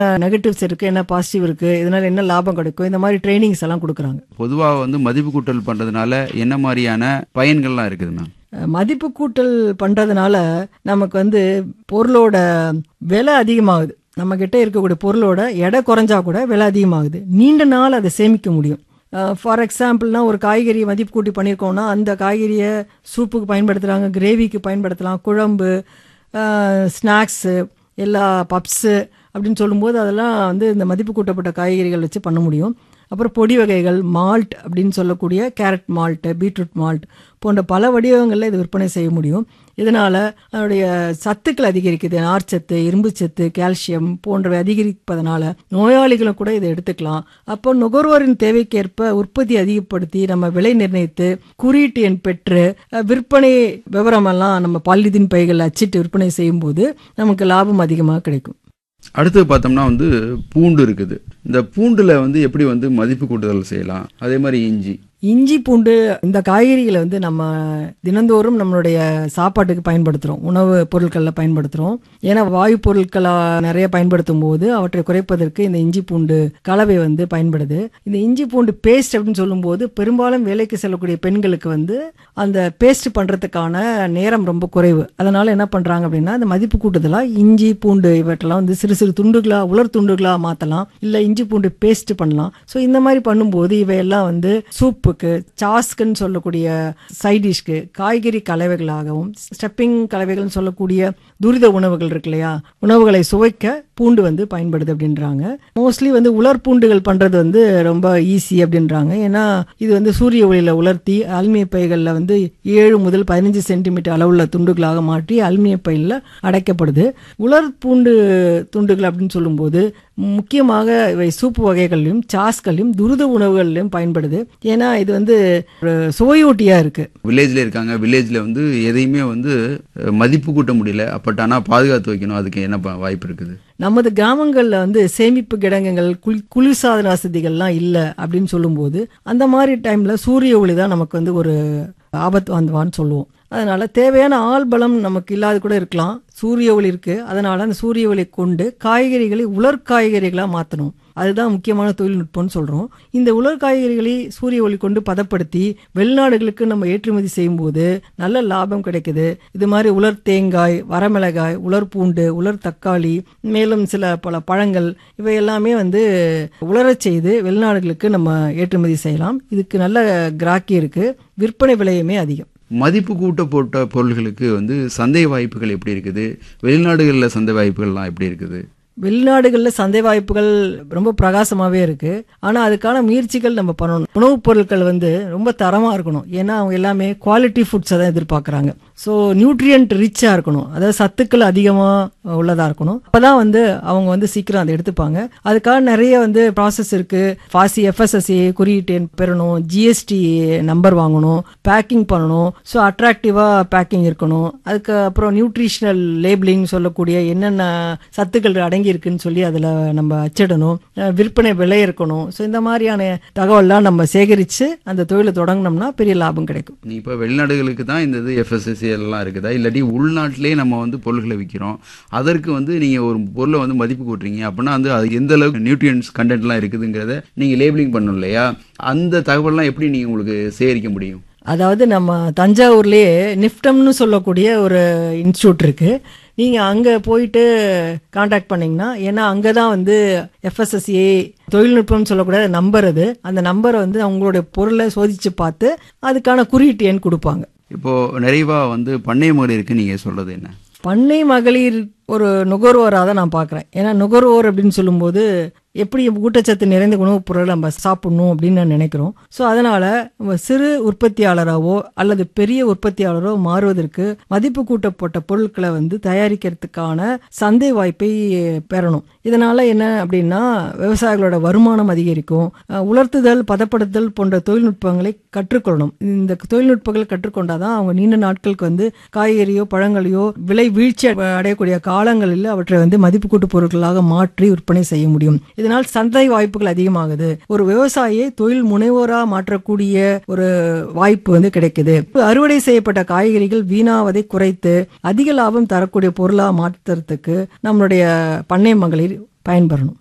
negatives இருக்கு என்ன positive இருக்கு இதனால என்ன லாபம் கிடைக்கும் இந்த மாதிரி ட்ரைனிங்ஸ் எல்லாம் கொடுக்குறாங்க பொதுவாக வந்து மதிப்பு கூட்டல் பண்ணுறதுனால என்ன மாதிரியான பயன்கள்லாம் இருக்குது மேம் அஹ் மதிப்பு கூட்டல் பண்றதுனால நமக்கு வந்து பொருளோட விலை அதிகமாகுது நம்ம கிட்ட இருக்கக்கூடிய பொருளோட எடை குறைஞ்சா கூட விலை அதிகமாகுது நீண்ட நாள் அதை சேமிக்க முடியும் ஃபார் எக்ஸாம்பிள்னா ஒரு காய்கறி மதிப்பு கூட்டி பண்ணியிருக்கோம்னா அந்த காய்கறியை சூப்புக்கு பயன்படுத்துகிறாங்க கிரேவிக்கு பயன்படுத்தலாம் குழம்பு ஸ்நாக்ஸு எல்லா பப்ஸு அப்படின்னு சொல்லும்போது அதெல்லாம் வந்து இந்த மதிப்பு கூட்டப்பட்ட காய்கறிகள் வச்சு பண்ண முடியும் அப்புறம் பொடி வகைகள் மால்ட் அப்படின்னு சொல்லக்கூடிய கேரட் மால்ட்டு பீட்ரூட் மால்ட் போன்ற பல வடிவங்களில் இது விற்பனை செய்ய முடியும் இதனால் அதனுடைய சத்துக்கள் அதிகரிக்குது நார்ச்சத்து இரும்புச்சத்து கால்சியம் போன்றவை அதிகரிப்பதனால நோயாளிகளும் கூட இதை எடுத்துக்கலாம் அப்போ நுகர்வோரின் தேவைக்கேற்ப உற்பத்தி அதிகப்படுத்தி நம்ம விலை நிர்ணயித்து குறியீட்டு எண் பெற்று அஹ், விற்பனை விவரமெல்லாம் நம்ம பாலிதீன் பைகள் அச்சிட்டு விற்பனை செய்யும்போது நமக்கு லாபம் அதிகமாக கிடைக்கும் அடுத்து பார்த்தோம்னா வந்து பூண்டு இருக்குது இந்த பூண்டுல வந்து எப்படி வந்து மதிப்பு கூட்டுதல் செய்யலாம் அதே மாதிரி இஞ்சி இஞ்சி பூண்டு இந்த காய்கறிகளை வந்து நம்ம தினந்தோறும் நம்மளுடைய சாப்பாட்டுக்கு பயன்படுத்துகிறோம் உணவு பொருட்களில் பயன்படுத்துகிறோம் ஏன்னா வாயு பொருட்களை நிறைய பயன்படுத்தும் போது அவற்றை குறைப்பதற்கு இந்த இஞ்சி பூண்டு கலவை வந்து பயன்படுது இந்த இஞ்சி பூண்டு பேஸ்ட் அப்படின்னு சொல்லும்போது பெரும்பாலும் வேலைக்கு செல்லக்கூடிய பெண்களுக்கு வந்து அந்த பேஸ்ட் பண்ணுறதுக்கான நேரம் ரொம்ப குறைவு அதனால என்ன பண்ணுறாங்க அப்படின்னா இந்த மதிப்பு கூட்டுதலாக இஞ்சி பூண்டு இவற்றெல்லாம் வந்து சிறு சிறு துண்டுகளாக உலர் துண்டுகளாக மாற்றலாம் இல்லை இஞ்சி பூண்டு பேஸ்ட் பண்ணலாம் ஸோ இந்த மாதிரி பண்ணும்போது இவையெல்லாம் வந்து சூப்புக்கு சாஸ்க்குன்னு சொல்லக்கூடிய சைடிஷ்க்கு காய்கறி கலவைகளாகவும் ஸ்டெப்பிங் கலவைகள்னு சொல்லக்கூடிய துரித உணவுகள் இருக்கு இல்லையா உணவுகளை சுவைக்க பூண்டு வந்து பயன்படுது அப்படின்றாங்க மோஸ்ட்லி வந்து உலர் பூண்டுகள் பண்றது வந்து ரொம்ப ஈஸி அப்படின்றாங்க ஏன்னா இது வந்து சூரிய ஒளியில உலர்த்தி அலுமினிய பைகளில் வந்து ஏழு முதல் பதினஞ்சு சென்டிமீட்டர் அளவுள்ள துண்டுகளாக மாற்றி அலுமினிய பையில் அடைக்கப்படுது உலர் பூண்டு துண்டுகள் அப்படின்னு சொல்லும்போது முக்கியமாக இவை சூப்பு வகைகள்லையும் சாஸ்கள்லையும் துரித உணவுகள்லையும் பயன்படுது ஏன்னா இது வந்து ஒரு சுவையூட்டியா இருக்கு வில்லேஜில் இருக்காங்க வில்லேஜில் வந்து எதையுமே வந்து அஹ், மதிப்பு கூட்ட முடியல பட் ஆனால் பாதுகாத்து வைக்கணும் அதுக்கு என்ன ப- வாய்ப்பு இருக்குது நமது கிராமங்களில் வந்து சேமிப்பு கிடங்குகள் குளி குளிர்சாதன வசதிகள்லாம் இல்லை அப்படின்னு சொல்லும்போது அந்த மாதிரி டைமில் சூரிய ஒளி தான் நமக்கு வந்து ஒரு ஆபத்து வாந்துவான்னு சொல்லுவோம் அதனால தேவையான ஆள் பலம் நமக்கு இல்லாத கூட இருக்கலாம் சூரிய ஒளி இருக்கு அதனால அந்த சூரிய ஒளி கொண்டு காய்கறிகளை உலர் காய்கறிகளாக மாற்றணும் அதுதான் முக்கியமான தொழில்நுட்பம்னு சொல்றோம் இந்த உலர் காய்கறிகளை சூரிய ஒளி கொண்டு பதப்படுத்தி வெளிநாடுகளுக்கு நம்ம ஏற்றுமதி செய்யும்போது நல்ல லாபம் கிடைக்குது இது மாதிரி உலர் தேங்காய் வரமிளகாய் உலர் பூண்டு உலர் தக்காளி மேலும் சில பல பழங்கள் இவை எல்லாமே வந்து உலரச் செய்து வெளிநாடுகளுக்கு நம்ம ஏற்றுமதி செய்யலாம் இதுக்கு நல்ல கிராக்கி இருக்கு விற்பனை விலையுமே அதிகம் மதிப்பு கூட்ட போட்ட பொருள்களுக்கு வந்து சந்தை வாய்ப்புகள் எப்படி இருக்குது வெளிநாடுகளில் சந்தை வாய்ப்புகள்லாம் எப்படி இருக்குது வெளிநாடுகளில் சந்தை வாய்ப்புகள் ரொம்ப பிரகாசமாகவே இருக்கு ஆனால் அதுக்கான முயற்சிகள் நம்ம பண்ணணும் உணவுப் பொருட்கள் வந்து ரொம்ப தரமாக இருக்கணும் ஏன்னா அவங்க எல்லாமே குவாலிட்டி ஃபுட்ஸை தான் எதிர்பார்க்குறாங்க ஸோ நியூட்ரியன்ட் ரிச்சாக இருக்கணும் அதாவது சத்துக்கள் அதிகமாக உள்ளதாக இருக்கணும் அப்பதான் வந்து அவங்க வந்து சீக்கிரம் அதை எடுத்துப்பாங்க அதுக்காக நிறைய வந்து ப்ராசஸ் இருக்கு ஃபாசி எஃப்எஸ்எஸ்சி குறியீட்டு எண் பெறணும் ஜிஎஸ்டி நம்பர் வாங்கணும் பேக்கிங் பண்ணணும் ஸோ அட்ராக்டிவாக பேக்கிங் இருக்கணும் அதுக்கு அப்புறம் நியூட்ரிஷனல் லேபிளிங் சொல்லக்கூடிய என்னென்ன சத்துக்கள் அடங்கி இருக்குன்னு சொல்லி அதில் நம்ம அச்சிடணும் அஹ் விற்பனை விலை இருக்கணும் ஸோ இந்த மாதிரியான தகவல்லாம் நம்ம சேகரித்து அந்த தொழிலை தொடங்கினோம்னா பெரிய லாபம் கிடைக்கும் நீ இப்போ வெளிநாடுகளுக்கு தான் இந்த இது எஃப்எஸ்எஸ்சி எல்லாம் இருக்குதா இல்லாட்டி உள்நாட்டிலே நம்ம வந்து பொருள்களை விற்கிறோம் அதற்கு வந்து நீங்கள் ஒரு பொருளை வந்து மதிப்பு கூட்டுறீங்க அப்படின்னா வந்து அது எந்த அளவுக்கு நியூட்ரியன்ஸ் கண்டென்ட்லாம் இருக்குதுங்கிறத நீங்கள் லேபிளிங் பண்ணணும் இல்லையா அந்த தகவல்லாம் எப்படி நீங்கள் உங்களுக்கு சேகரிக்க முடியும் அதாவது நம்ம தஞ்சாவூர்லேயே நிஃப்டம்னு சொல்லக்கூடிய ஒரு இன்ஸ்டியூட் இருக்கு நீங்கள் அங்கே போயிட்டு காண்டாக்ட் பண்ணீங்கன்னா ஏன்னா அங்கே தான் வந்து எஃப்எஸ்எஸ்ஏ தொழில்நுட்பம்னு சொல்லக்கூடிய நம்பர் அது அந்த நம்பரை வந்து அவங்களுடைய பொருளை சோதிச்சு பார்த்து அதுக்கான குறியீட்டு எண் கொடுப்பாங்க இப்போ நிறைவாக வந்து பண்ணை மகளிருக்கு நீங்கள் சொல்றது என்ன பண்ணை மகளிர் ஒரு நுகர்வோராக தான் நான் பார்க்குறேன் ஏன்னா நுகர்வோர் அப்படின்னு சொல்லும்போது எப்படி ஊட்டச்சத்து நிறைந்த உணவுப் பொருளை நம்ம சாப்பிடணும் அப்படின்னு நான் நினைக்கிறோம் ஸோ அதனால நம்ம சிறு உற்பத்தியாளராகவோ அல்லது பெரிய உற்பத்தியாளரோ மாறுவதற்கு மதிப்பு கூட்டப்பட்ட பொருட்களை வந்து தயாரிக்கிறதுக்கான சந்தை வாய்ப்பை பெறணும் இதனால என்ன அப்படின்னா விவசாயிகளோட வருமானம் அதிகரிக்கும் அஹ், உலர்த்துதல் பதப்படுத்துதல் போன்ற தொழில்நுட்பங்களை கற்றுக்கொள்ளணும் இந்த தொழில்நுட்பங்கள் கற்றுக்கொண்டாதான் அவங்க நீண்ட நாட்களுக்கு வந்து காய்கறியோ பழங்களையோ விலை வீழ்ச்சி அடையக்கூடிய காலங்களில் அவற்றை வந்து மதிப்பு கூட்டு பொருட்களாக மாற்றி விற்பனை செய்ய முடியும் இதனால் சந்தை வாய்ப்புகள் அதிகமாகுது ஒரு விவசாயியை தொழில் முனைவோரா மாற்றக்கூடிய ஒரு வாய்ப்பு வந்து கிடைக்குது அறுவடை செய்யப்பட்ட காய்கறிகள் வீணாவதை குறைத்து அதிக லாபம் தரக்கூடிய பொருளா மாற்றுறதுக்கு நம்மளுடைய பண்ணை மகளிர் பயன்பெறணும்